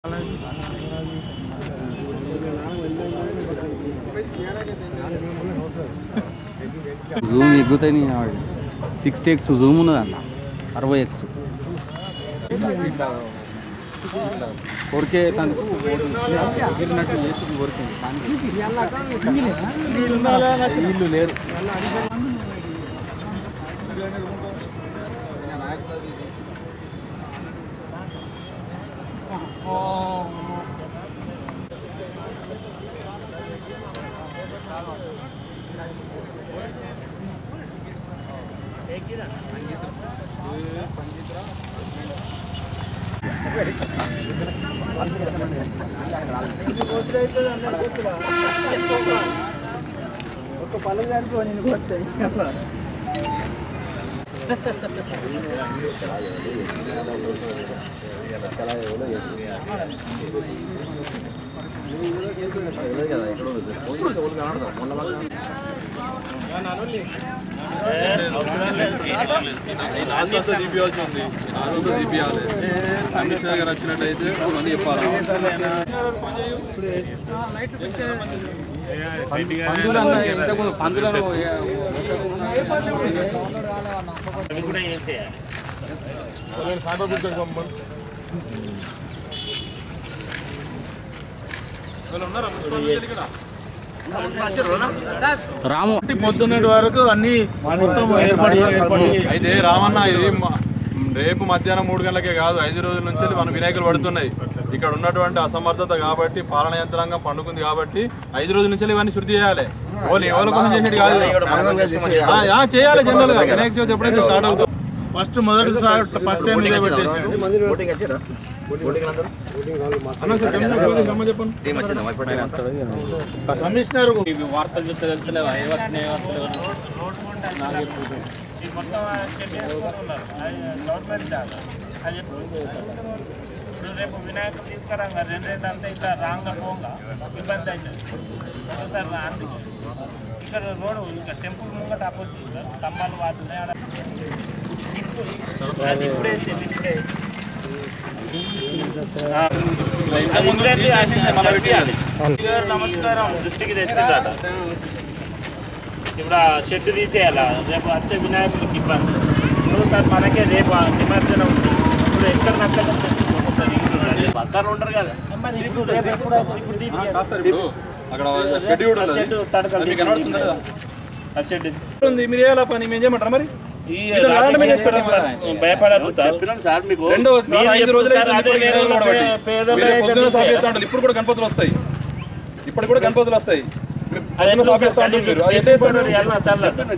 Zoom ఎగ్గుతాయి sixty X zoom ఉన్నది అన్న అరవై ఎక్స్ కొరికే తను ఎగిరినట్టు చేసి కొరికింది కానీ వీళ్ళు లేరు లాస్ట్ అంతా తీపియాల్సి ఉంది లాస్ట్ అంతా తీపియాలి కమిషనర్ గారు వచ్చినట్టయితే మళ్ళీ చెప్పాలి పందులు అన్న ఇంతకు పందులను రాము పొద్దున్నటి వరకు అన్ని మొత్తం ఏర్పడి ఏర్పడి అయితే రామన్న ఇది మ- రేపు మధ్యాహ్నం మూడు గంటలకే కాదు ఐదు రోజుల నుంచి మన వినాయకులు పడుతున్నాయి ఇక్కడ ఉన్నటువంటి అసమర్థత కాబట్టి పాలన యంత్రాంగం పండుకుంది కాబట్టి ఐదు రోజుల నుంచి ఇవన్నీ శృతి చేయాలి వాళ్ళు ఎవరి కోసం చేసేది కాదు ఆ, ఆ, చేయాలి జనరల్ గా వినాయక చవితి ఎప్పుడైతే స్టార్ట్ అవుతుంది ఫస్ట్ మొదటిసారి ఫస్ట్ టైం ఇదే పెట్టేసాడు అన్న సార్ గమ్మున గమ్మున చెప్పండి కమిషనర్ వార్తలు చెప్తే వెళ్తలేవా ఏ వస్తున్నాయి ఏ వస్తలేవు ఈ మొత్తం షెడ్ వేసుకుంటున్నారు అది గవర్నమెంట్ జాగా అది ఇప్పుడు రేపు వినాయకుడు తీసుకురాగా రెండు రెండు అంతా ఇట్లా రాంగ పోంగా ఇబ్బంది అవుతుంది ఒకసారి రా అందుకే ఇక్కడ రోడ్ ఇంకా టెంపుల్ ముంగట అపోజిట్ సార్ స్తంభాలు వాతున్నాయి ఆడ ఇప్పుడు- అది ఇప్పుడే వేసేది ఇప్పుడే వేసేది. ఆ, అది ఇప్పుడే అది గారు నమస్కారం దృష్టికి తెచ్చిందట ఇప్పుడు ఆ షెడ్ తీసేయాలా రేపు వచ్చే వినాయకుడికి ఇబ్బంది ఇప్పుడు సార్ మనకే రేపు ఆ నిమజ్జనం ఉంది ఇప్పుడు ఎక్కడ నక్కడ పక్కన ఉంటారు కదా మరి ఇప్పుడు రేపు ఎప్పుడు ఇప్పుడు తీపియాలి. కాదు సార్ ఇప్పుడు అక్కడ షెడ్యూల్ ఆ ఉన్నది షెడ్ తడకలు అది మీకు కనబడుతుందా లేదా? ఆ షెడ్ ఉంది మీరు చేయాలా పని మేము చేయమంటారా మరి ఈ మీతో కావాలంటే చేసి పెట్టాం కదా. భయపడద్దు సార్ సార్ మీకు రెండో సార్ ఐదు రోజులు సార్ అదే ఇప్పుడు పేదోళ్ళు అయితే పొద్దున తీసేయాలి. సాపేస్తా ఉంటారు ఇప్పుడు కూడా గణపతులు వస్తాయి ఇప్పుడు కూడా గణపతులు వస్తాయి మీరు అది పొద్దున ఎట్లా సాపేస్తా సార్? ఉంటారు మీరు అది కలిగి ఎట్లా చేస్తారు? తెచ్చుకోవడం ఎలా సార్?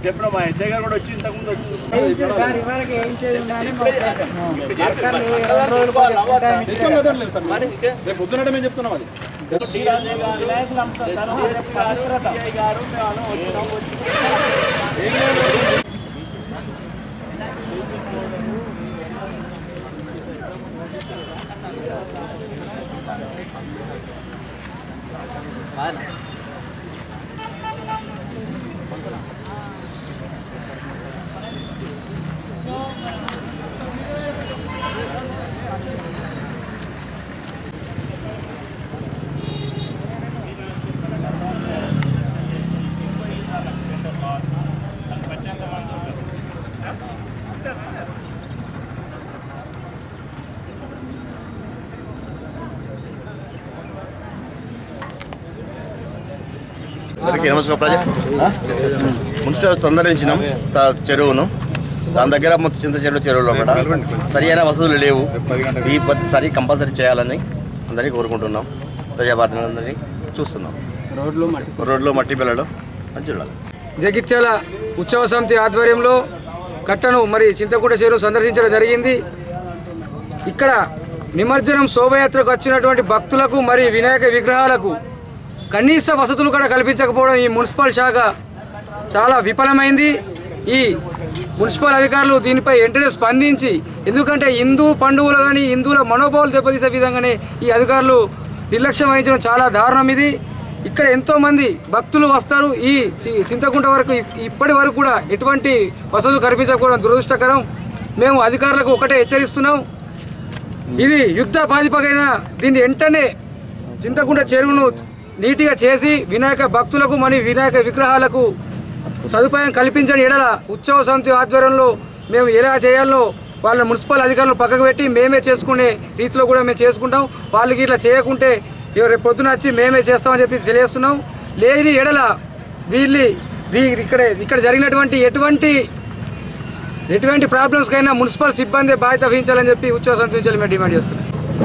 తెచ్చుకోం కదా లేదు సార్ మరి. రేపు పొద్దున మేము చెప్తున్నాం అది వినాయకులు అమ్ముతారు సార్. పవిత్రత. అందరికీ నమస్కారం ప్రజ మున్సిపల్ సందర్శించినాం త- చెరువును దాని దగ్గర మొత్తం చింత చెరువు చెరువులో కూడా సరి అయిన వసతులు లేవు ఈ పద్ధతి సరి కంపల్సరీ చేయాలని అందరినీ కోరుకుంటున్నాం ప్రజాపాత్రలందరినీ చూస్తున్నాం రోడ్లు మట్టి రోడ్లో మట్టి పిల్లలు అని చూడాలి జగిత్యాల ఉత్సవ సమితి ఆధ్వర్యంలో కట్టను మరి చింతకుంట చెరువు సందర్శించడం జరిగింది ఇక్కడ నిమజ్జనం శోభయాత్రకు వచ్చినటువంటి భక్తులకు మరి వినాయక విగ్రహాలకు కనీస వసతులు కూడా కల్పించకపోవడం ఈ మున్సిపల్ శాఖ చాలా విఫలమైంది ఈ మున్సిపల్ అధికారులు దీనిపై వెంటనే స్పందించి ఎందుకంటే హిందూ పండుగలు కానీ హిందువుల మనోభావాలు దెబ్బతీసే విధంగానే ఈ అధికారులు నిర్లక్ష్యం వహించడం చాలా దారుణం ఇది ఇక్కడ ఎంతో మంది భక్తులు వస్తారు ఈ చి- చింతకుంట వరకు ఇ- ఇప్పటి వరకు కూడా ఎటువంటి వసతులు కల్పించకపోవడం దురదృష్టకరం మేము అధికారులకు ఒకటే హెచ్చరిస్తున్నాం ఇది యుద్ధ ప్రాతిపదికన దీన్ని వెంటనే చింతకుంట చెరువును నీటిగా చేసి వినాయక భక్తులకు మరియు వినాయక విగ్రహాలకు సదుపాయం కల్పించని ఎడల ఉత్సవ సమితి ఆధ్వర్యంలో మేము ఎలా చేయాలో వాళ్ళ మున్సిపల్ అధికారులు పక్కకు పెట్టి మేమే చేసుకునే రీతిలో కూడా మేము చేసుకుంటాం వాళ్ళకి ఇట్లా చేయకుంటే ఇక రేపు పొద్దున వచ్చి మేమే చేస్తామని చెప్పి తెలియజేస్తున్నాం లేని ఎడల వీళ్ళు దీ- ఇక్కడ ఇక్కడ జరిగినటువంటి ఎటువంటి ఎటువంటి ప్రాబ్లమ్స్కైనా మున్సిపల్ సిబ్బంది బాధ్యత వహించాలని చెప్పి ఉత్సవ సమితి నుంచి మేము డిమాండ్ చేస్తున్నాం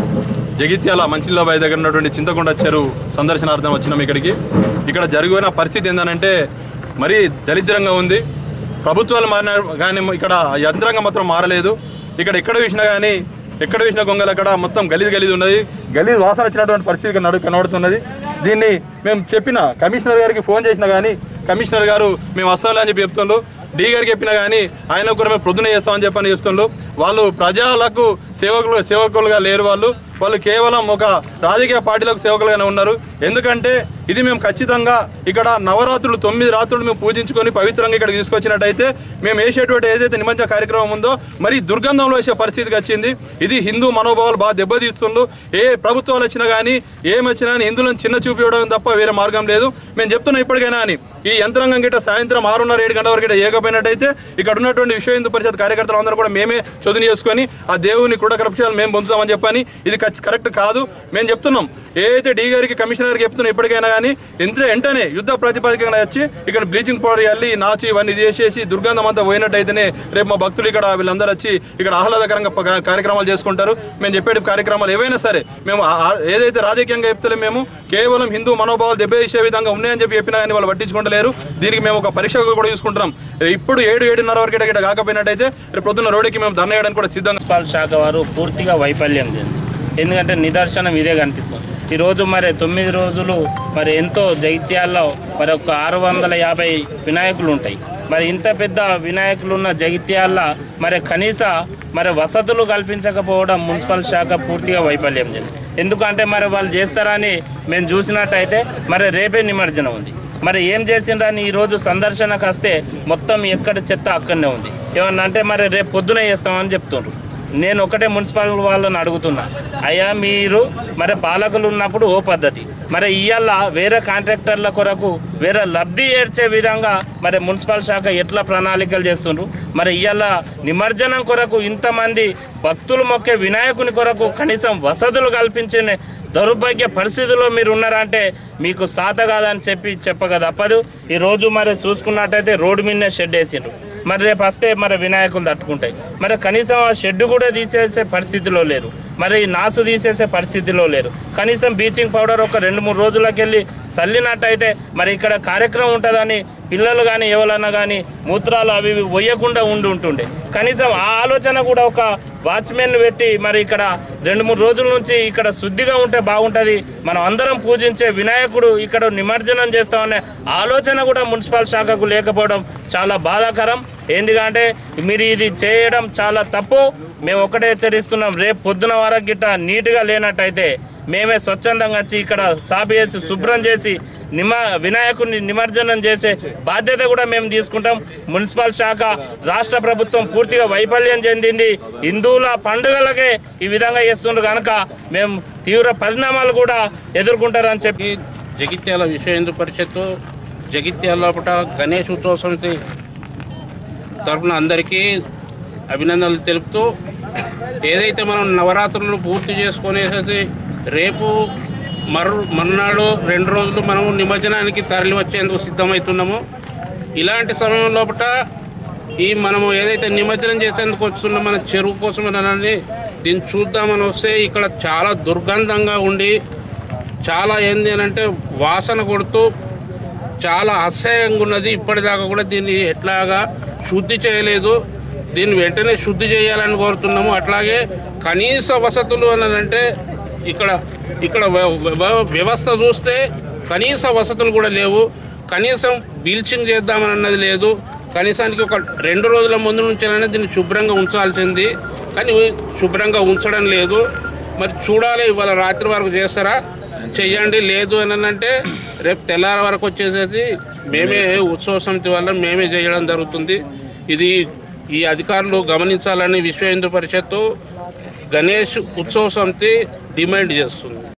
జగిత్యాల మంచిల్లో బావి దగ్గర ఉన్నటువంటి చింతకొండ చెరువు సందర్శనార్థం వచ్చినాం ఇక్కడికి ఇక్కడ జరిగిన పరిస్థితి ఏంటంటే మరీ దరిద్రంగా ఉంది ప్రభుత్వాలు మారిన కానీ ఇక్కడ యంత్రాంగం మాత్రం మారలేదు ఇక్కడ ఎక్కడ చూసినా కానీ ఎక్కడ చూసినా గొంగలు అక్కడ మొత్తం గలీజ్ గలీజ్ ఉన్నది గలీజ్ వాసన వచ్చినటువంటి పరిస్థితి ఇక్కడ నడు కనబడుతున్నది దీన్ని మేము చెప్పిన కమిషనర్ గారికి ఫోన్ చేసినా కానీ కమిషనర్ గారు మేము వస్తాంలే అని చెప్పి చెప్తుండ్రు డీ గారికి చెప్పినా కానీ ఆయన కూడా మేము ప్రొద్దున చేస్తామని చెప్పని చెప్తుండ్రు వాళ్ళు ప్రజలకు సేవకులు సేవకులుగా లేరు వాళ్ళు వాళ్ళు కేవలం ఒక రాజకీయ పార్టీలకు సేవకులుగానే ఉన్నారు ఎందుకంటే ఇది మేము ఖచ్చితంగా ఇక్కడ నవరాత్రులు తొమ్మిది రాత్రులు మేము పూజించుకొని పవిత్రంగా ఇక్కడ తీసుకొచ్చినట్టయితే మేము వేసేటువంటి ఏదైతే నిమజ్జన కార్యక్రమం ఉందో మరి దుర్గంధంలో వేసే పరిస్థితికి వచ్చింది ఇది హిందూ మనోభావాలు బాగా దెబ్బతీస్తుండ్రు ఏ ప్రభుత్వాలు వచ్చినా కానీ ఏమొచ్చినా కానీ హిందువులను చిన్న చూపించడం తప్ప వేరే మార్గం లేదు మేము చెప్తున్నాం ఇప్పటికైనా అని ఈ యంత్రాంగం గిట్ట సాయంత్రం ఆరున్నర ఏడు గంటల వరకు గిట్ట ఏకపోయినట్టయితే ఇక్కడ ఉన్నటువంటి విశ్వ హిందూ పరిషత్ కార్యకర్తలు అందరూ కూడా మేమే చదువు చేసుకొని ఆ దేవుని కూడా కరప్షాలు మేము పొందుతామని చెప్పని ఇది ఖచ్చి- కరెక్ట్ కాదు మేము చెప్తున్నాం ఏదైతే డీ గారికి కమిషనర్ గారికి చెప్తున్నాం ఇప్పటికైనా కానీ ఎంత వెంటనే యుద్ధ ప్రాతిపదికన వచ్చి ఇక్కడ బ్లీచింగ్ పౌడర్ వెళ్ళి నాచు ఇవన్నీ చేసేసి దుర్గంధం అంతా పోయినట్టయితేనే రేపు మా భక్తులు ఇక్కడ వీళ్ళందరూ వచ్చి ఇక్కడ ఆహ్లాదకరంగా ప- కార్యక్రమాలు చేసుకుంటారు మేము చెప్పే కార్యక్రమాలు ఏవైనా సరే మేము ఆ- ఆ- ఏదైతే రాజకీయంగా చెప్తలేం మేము కేవలం హిందూ మనోభావాలు దెబ్బతీసే విధంగా ఉన్నాయని చెప్పి చెప్పినా కానీ వాళ్ళు పట్టించుకుంటలేరు దీనికి మేము ఒక పరీక్ష కూడా చూసుకుంటున్నాం ఇప్పుడు ఏడు ఏడున్నర వరకు ఇక్కడ ఇక్కడ కాకపోయినట్టయితే రేపు పొద్దున్న రోడ్డుకి మేము ధర్నా చేయడానికి కూడా సిద్ధంగా మున్సిపల్ శాఖ వారు పూర్తిగా వైఫల్యం చెంది ఎందుకంటే నిదర్శనం ఇదే కనిపిస్తుంది ఈరోజు మరి తొమ్మిది రోజులు మరి ఎంతో జగిత్యాల్లో మరి ఒక ఆరు వందల యాభై వినాయకులు ఉంటాయి మరి ఇంత పెద్ద వినాయకులు ఉన్న జగిత్యాల మరి కనీస మరి వసతులు కల్పించకపోవడం మున్సిపల్ శాఖ పూర్తిగా వైఫల్యం చెంది ఎందుకంటే మరి వాళ్ళు చేస్తారని మేము చూసినట్టయితే మరి రేపే నిమజ్జనం ఉంది మరి ఏం చేసిండ్రని ఈరోజు సందర్శనకు వస్తే మొత్తం ఎక్కడ చెత్త అక్కడనే ఉంది ఏమన్నా అంటే మరి రేపు పొద్దున చేస్తామని చెప్తుండ్రు నేను ఒకటే మున్సిపల్ వాళ్ళని అడుగుతున్నా అయ్యా మీరు మరి పాలకులు ఉన్నప్పుడు ఓ పద్ధతి మరి ఇవాళ వేరే కాంట్రాక్టర్ల కొరకు వేరే లబ్ధి ఏడ్చే విధంగా మరి మున్సిపల్ శాఖ ఎట్లా ప్రణాళికలు చేస్తుండ్రు మరి ఇవాళ నిమజ్జనం కొరకు ఇంతమంది భక్తులు మొక్కే వినాయకుని కొరకు కనీసం వసతులు కల్పించిన దౌర్భాగ్య పరిస్థితుల్లో మీరు ఉన్నారంటే మీకు సాత కాదని చెప్పి చెప్పక తప్పదు ఈరోజు మరి చూసుకున్నట్టయితే రోడ్డు మీదనే షెడ్ వేసిండ్రు మరి రేపు వస్తే మరి వినాయకులు తట్టుకుంటాయి మరి కనీసం ఆ షెడ్ కూడా తీసేసే పరిస్థితిలో లేరు మరి నాసు తీసేసే పరిస్థితిలో లేరు కనీసం బ్లీచింగ్ పౌడర్ ఒక రెండు మూడు రోజులకి వెళ్ళి చల్లినట్టయితే మరి ఇక్కడ కార్యక్రమం ఉంటుందని పిల్లలు కానీ ఎవరన్నా కానీ మూత్రాలు అవి ఇవి పోయకుండా ఉండి ఉంటుండే కనీసం ఆ ఆలోచన కూడా ఒక వాచ్మెన్ పెట్టి మరి ఇక్కడ రెండు మూడు రోజుల నుంచి ఇక్కడ శుద్ధిగా ఉంటే బాగుంటుంది మనం అందరం పూజించే వినాయకుడు ఇక్కడ నిమజ్జనం చేస్తామనే ఆలోచన కూడా మున్సిపల్ శాఖకు లేకపోవడం చాలా బాధాకరం ఎందుకంటే మీరు ఇది చేయడం చాలా తప్పు మేము ఒకటే హెచ్చరిస్తున్నాం రేపు పొద్దున వరకు గిట్ట నీట్గా లేనట్టయితే మేమే స్వచ్ఛందంగా వచ్చి ఇక్కడ సాపు చేసి శుభ్రం చేసి నిమ వినాయకుడిని నిమజ్జనం చేసే బాధ్యత కూడా మేము తీసుకుంటాం మున్సిపల్ శాఖ రాష్ట్ర ప్రభుత్వం పూర్తిగా వైఫల్యం చెందింది హిందువుల పండుగలకే ఈ విధంగా చేస్తుండ్రు కనుక మేము తీవ్ర పరిణామాలు కూడా ఎదుర్కొంటారని చెప్పి జగిత్యాల విశ్వ హిందూ పరిషత్తు జగిత్యాల లోపల గణేష్ ఉత్సవ సమితి తరఫున అందరికీ అభినందనలు తెలుపుతూ ఏదైతే మనం నవరాత్రులు పూర్తి చేసుకునేసి రేపు మరు మర్నాడు రెండు రోజులు మనం నిమజ్జనానికి తరలి వచ్చేందుకు సిద్ధమవుతున్నాము ఇలాంటి సమయం లోపల ఈ మనము ఏదైతే నిమజ్జనం చేసేందుకు వస్తున్న మన చెరువు కోసం అని దీన్ని చూద్దామని వస్తే ఇక్కడ చాలా దుర్గంధంగా ఉండి చాలా ఏంది అని అంటే వాసన కొడుతూ చాలా అసహ్యంగా ఉన్నది ఇప్పటిదాకా కూడా దీన్ని ఎట్లాగా శుద్ధి చేయలేదు దీన్ని వెంటనే శుద్ధి చేయాలని కోరుతున్నాము అట్లాగే కనీస వసతులు అని అంటే ఇక్కడ ఇక్కడ వ్య- వ్య- వ్యవస్థ చూస్తే కనీస వసతులు కూడా లేవు కనీసం బీల్చింగ్ చేద్దామని అన్నది లేదు కనీసానికి ఒక రెండు రోజుల ముందు నుంచేనైనా దీన్ని శుభ్రంగా ఉంచాల్సింది కానీ శుభ్రంగా ఉంచడం లేదు మరి చూడాలి ఇవాళ రాత్రి వరకు చేస్తారా చెయ్యండి లేదు అని అంటే రేపు తెల్లార వరకు వచ్చేసేసి మేమే ఉత్సవ సమితి వల్ల మేమే చేయడం జరుగుతుంది ఇది ఈ అధికారులు గమనించాలని విశ్వ హిందూ పరిషత్తు గణేష్ ఉత్సవ సమితి డిమాండ్ చేస్తుంది